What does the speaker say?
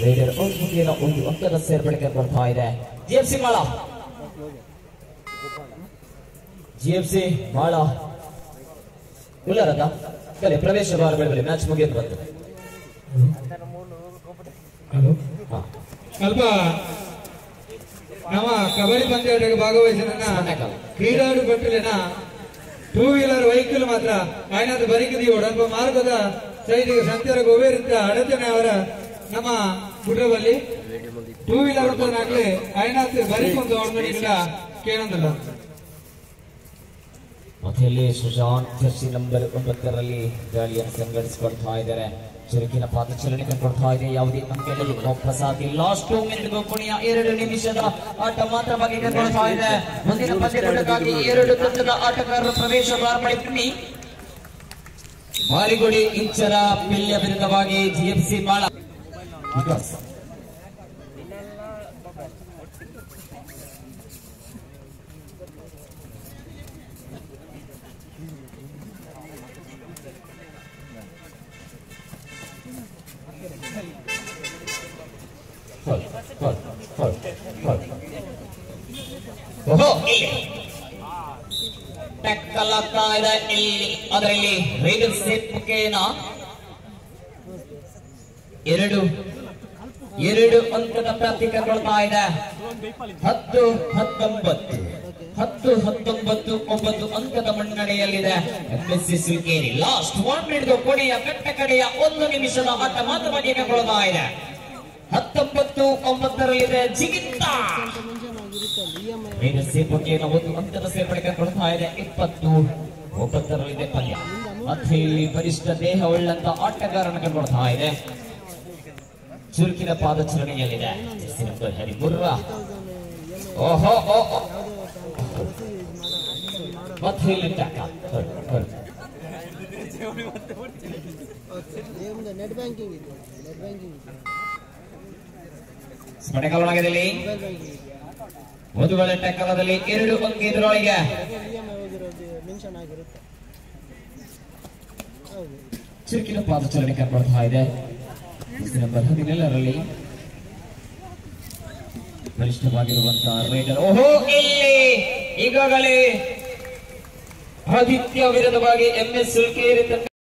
Rider out ಮುಗಿದ ಒಂದು ಅಂಕದ ಸೇರ್ಪಡೆಗೆ ಬರ್ತಾ ಇದೆ ಜಿಎಫ್ಸಿ ಮಾಳ ಜಿಎಫ್ಸಿ ಮಾಳ ಉಲ್ಲರದ ಕಲೆ ಪ್ರವೇಶ ಬಾರ ಬೆಳಬಲಿ ಮ್ಯಾಚ್ ಮುಗಿದು ಬಂತು ಹಲೋ ಹಾ. ಸ್ವಲ್ಪ ನಮ್ಮ ಕಬಡ್ಡಿ ಪಂದ್ಯಾಟಕ್ಕೆ ಭಾಗವಹಿಸಿದ ಸ್ಮರಣೆಕಾಲ. ಕ್ರೀಡಾಡು ಪಟ್ಟಲಿನ ಟೂ ವೀಲರ್ ವೆಹಿಕಲ್ ಮಾತ್ರ ಆಯ್ನಾದ ಬರಿಕಿದೀವಿ ಒಡಂಬ ಮಾರ್ಗದ ಸೈದಿಗೆ ಸಂಚಾರ ಗೋವೇರಿಂದ ಅಡಚಣೆ ಅವರ ನಮ್ಮ ಗುಡ್ರಬಲ್ಲಿ ಟೂ ವೀಲರ್ ಆಗ್ಲಿ ಆಯ್ನಾತ್ ಬರಿಕೊಂತ ಹೊಡೆದಿಲ್ಲ ಕೇಳಂದಿಲ್ಲ ಮಧ್ಯದಲ್ಲಿ ಸುಶಾಂತ್ ಜರ್ಸಿ ನಂಬರ್ ಒಂಬತ್ತರಲ್ಲಿ ಗಾಳಿಯನ್ನು ಸಂಘಟಿಸಿಕೊಳ್ತಾ ಇದ್ದಾರೆ ಚುರುಕಿನ ಪಾದಚಲನೆ ಕಂಡುಕೊಳ್ತಾ ಇದೆ ಯಾವುದೇ ಅಂಕದಲ್ಲಿ ಪ್ರಸಾದ್ ಲಾಸ್ಟ್ ಮೆಂದಿಗೂ ಕೊನೆಯ ಎರಡು ನಿಮಿಷದ ಆಟ ಮಾತ್ರ ಬಗ್ಗೆ ಕಂಡುಕೊಳ್ತಾ ಇದೆ ಮುಂದಿನ ಪಂದ್ಯಗಳಿಗಾಗಿ ಎರಡು ತಂಡದ ಆಟಗಾರರು ಪ್ರವೇಶ ಬನ್ನಿ ಮಾರಿಗುಡಿ ಇಂಚರ ಪಿಲ್ಯ ವಿರುದ್ಧವಾಗಿ ಜಿಎಫ್ಸಿ ಮಾಳ ವಿಕಾಸ್ ಹೊಲ್, ಹೊಲ್, ಹೊಲ್, ಹೊಲ್. ಓಹೋ, ಇಲ್ಲಿ. ಟ್ಯಾಕಲ್ ಆಗ್ತಾ ಇದೆ ಇಲ್ಲಿ ಅದರಲ್ಲಿ ರೈಡರ್ ಸೇಫ್ ಮುಖೇನ ಎರಡು ಎರಡು ಅಂಕದ ಪ್ರಾಪ್ತಿ ಕೈಗೊಳ್ತಾ ಇದೆ ಹತ್ತು ಹತ್ತೊಂಬತ್ತು ಹತ್ತು ಹತ್ತೊಂಬತ್ತು ಒಂಬತ್ತು ಅಂಕದ ಮುನ್ನಡೆಯಲ್ಲಿದೆ ಎಂಎಸ್ಸಿ ಸಿಲ್ಕೇರಿ ಲಾಸ್ಟ್ ಒನ್ ಹಿಡಿದು ಕೊನೆಯ ಕಟ್ಟ ಕಡೆಯ ಒಂದು ನಿಮಿಷದ ಆಟ ಮಾತ್ರ ಬಗ್ಗೆ ಕೈಗೊಳ್ತಾ ಇದೆ ಹತ್ತೊಂಬತ್ತು ಒಂಬತ್ತರಲ್ಲಿದೆ ಜಿಗಿತ್ತ ಏನು ಸೇರ್ಪಡೆಯನ್ನು ಒಂದು ಅಂಕದ ಸೇರ್ಪಡೆ ಕೊಡ್ತಾ ಇದೆ ಇಪ್ಪತ್ತು ಒಂಬತ್ತರಲ್ಲಿದೆ ಪಂದ್ಯ ಮತ್ತೆ ಇಲ್ಲಿ ಬಲಿಷ್ಠ ದೇಹವುಳ್ಳಂತ ಆಟಗಾರನ ಕೊಡ್ತಾ ಇದೆ ಚುರುಕಿನ ಪಾದಚಲನೆಯಲ್ಲಿದೆ ಜೆರ್ಸಿ ನಂಬರ್ ಹದಿಮೂರರ ಓಹೋ ಓ ಓ. ಮತ್ತೆ ಇಲ್ಲಿ ಟ್ಯಾಕ ಹೊರಡು, ಹೊರಡು. ನೆಟ್ ಬ್ಯಾಂಕಿಂಗ್ ಇದೆ ನೆಟ್ ಬ್ಯಾಂಕಿಂಗ್ ಇದೆ ಸ್ಮರಣೆಗಾಲನಾಗದಲ್ಲಿ ಮೊಬೈಲ್ ಬ್ಯಾಂಕಿಂಗ್ ಇದೆ ಒಂದು ವೇಳೆ ಟೆಕ್ಕಲದಲ್ಲಿ ಎರಡು ಅಂಕ ಇದರೊಳಗೆ ಇ ಎಮ್ ಐ ಹೋಗಿರೋದು ಮೆನ್ಷನ್ ಆಗಿರುತ್ತೆ ಹೌದು ಚುರುಕಿನ ಪಾದಚಲನೆ ಕಂಡುಕೊಳ್ತಾ ಇದೆ ಜೆರ್ಸಿ ನಂಬರ್ ಹದಿನೇಳರಲ್ಲಿ ಬಲಿಷ್ಠವಾಗಿರುವಂತಹ ರೈಡರ್ ಓಹೋ ಇಲ್ಲಿ ಈಗಾಗಲೇ ಆದಿತ್ಯ ವಿರುದ್ಧವಾಗಿ ಎಂಎಸ್ ಸುಲ್ಕೇರಿ ತಂಡ